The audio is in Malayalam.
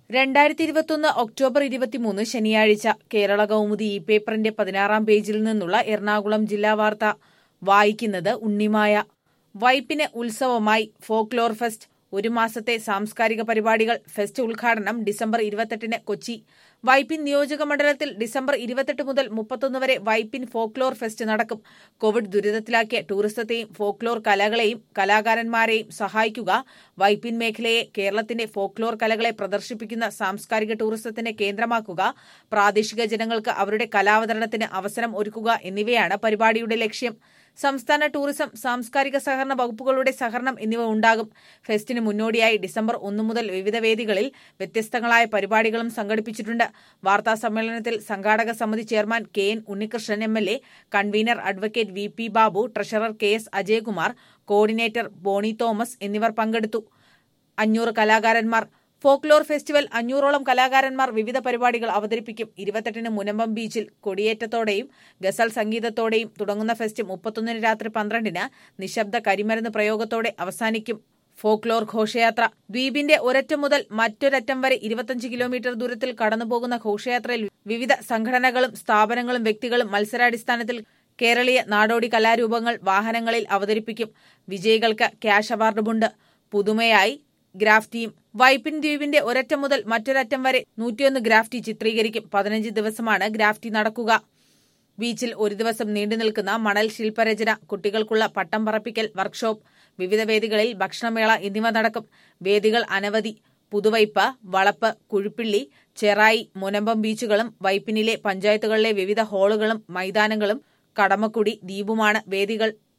രണ്ടായിരത്തി ഇരുപത്തൊന്ന് ഒക്ടോബർ ഇരുപത്തിമൂന്ന് ശനിയാഴ്ച കേരള കൗമുദി ഇ പേപ്പറിന്റെ പതിനാറാം പേജിൽ നിന്നുള്ള എറണാകുളം ജില്ലാ വാർത്ത വായിക്കുന്നത് ഉണ്ണിമായ വൈപ്പിന് ഉത്സവമായി ഫോക്ലോർ ഫെസ്റ്റ് ഒരു മാസത്തെ സാംസ്കാരിക പരിപാടികൾ ഫെസ്റ്റ് ഉദ്ഘാടനം ഡിസംബർ ഇരുപത്തെട്ടിന് കൊച്ചി വൈപ്പിൻ നിയോജക മണ്ഡലത്തിൽ ഡിസംബർ ഇരുപത്തെട്ട് മുതൽ മുപ്പത്തൊന്ന് വരെ വൈപ്പിൻ ഫോക്ലോർ ഫെസ്റ്റ് നടക്കും കോവിഡ് ദുരിതത്തിലാക്കിയ ടൂറിസത്തെയും ഫോക്ലോർ കലകളെയും കലാകാരന്മാരെയും സഹായിക്കുക വൈപ്പിൻ മേഖലയെ കേരളത്തിന്റെ ഫോക്ലോർ കലകളെ പ്രദർശിപ്പിക്കുന്ന സാംസ്കാരിക ടൂറിസത്തിന്റെ കേന്ദ്രമാക്കുക പ്രാദേശിക ജനങ്ങൾക്ക് അവരുടെ കലാവതരണത്തിന് അവസരം ഒരുക്കുക എന്നിവയാണ് പരിപാടിയുടെ ലക്ഷ്യം സംസ്ഥാന ടൂറിസം സാംസ്കാരിക സഹകരണ വകുപ്പുകളുടെ സഹകരണം എന്നിവ ഉണ്ടാകും ഫെസ്റ്റിന് മുന്നോടിയായി ഡിസംബർ ഒന്നു മുതൽ വിവിധ വേദികളിൽ വ്യത്യസ്തങ്ങളായ പരിപാടികളും സംഘടിപ്പിച്ചിട്ടുണ്ട് വാർത്താ സമ്മേളനത്തിൽ സംഘാടക സമിതി chairman K N Unnikrishnan M L A convener advocate V P Babu treasurer K S Ajayakumar coordinator Boney Thomas എന്നിവർ പങ്കെടുത്തു അഞ്ഞൂറ് കലാകാരന്മാർ ഫോക്ലോർ ഫെസ്റ്റിവൽ അഞ്ഞൂറോളം കലാകാരന്മാർ വിവിധ പരിപാടികൾ അവതരിപ്പിക്കും ഇരുപത്തെട്ടിന് മുനമ്പം ബീച്ചിൽ കൊടിയേറ്റത്തോടെയും ഗസൽ സംഗീതത്തോടെയും തുടങ്ങുന്ന ഫെസ്റ്റ് മുപ്പത്തൊന്നിന് രാത്രി പന്ത്രണ്ടിന് നിശബ്ദ കരിമരുന്ന് പ്രയോഗത്തോടെ അവസാനിക്കും ഫോക്ലോർ ഘോഷയാത്ര ദ്വീപിന്റെ ഒരറ്റം മുതൽ മറ്റൊരറ്റം വരെ ഇരുപത്തഞ്ച് കിലോമീറ്റർ ദൂരത്തിൽ കടന്നുപോകുന്ന ഘോഷയാത്രയിൽ വിവിധ സംഘടനകളും സ്ഥാപനങ്ങളും വ്യക്തികളും മത്സരാടിസ്ഥാനത്തിൽ കേരളീയ നാടോടി കലാരൂപങ്ങൾ വാഹനങ്ങളിൽ അവതരിപ്പിക്കും വിജയികൾക്ക് ക്യാഷ് അവാർഡുമുണ്ട് പുതുമയായി ഗ്രാഫ്റ്റിയും വൈപ്പിൻ ദ്വീപിന്റെ ഒരറ്റം മുതൽ മറ്റൊരറ്റം വരെ നൂറ്റിയൊന്ന് ഗ്രാഫ്റ്റി ചിത്രീകരിക്കും പതിനഞ്ച് ദിവസമാണ് ഗ്രാഫ്റ്റി നടക്കുക ബീച്ചിൽ ഒരു ദിവസം നീണ്ടു നിൽക്കുന്ന മണൽ ശില്പരചന കുട്ടികൾക്കുള്ള പട്ടം പറപ്പിക്കൽ വർക്ക്ഷോപ്പ് വിവിധ വേദികളിൽ ഭക്ഷണമേള എന്നിവ നടക്കും വേദികൾ അനവധി പുതുവൈപ്പ് വളപ്പ് കുഴുപ്പിള്ളി ചെറായി മുനമ്പം ബീച്ചുകളും വൈപ്പിനിലെ പഞ്ചായത്തുകളിലെ വിവിധ ഹാളുകളും മൈതാനങ്ങളും കടമക്കുടി ദ്വീപുമാണ് വേദികൾ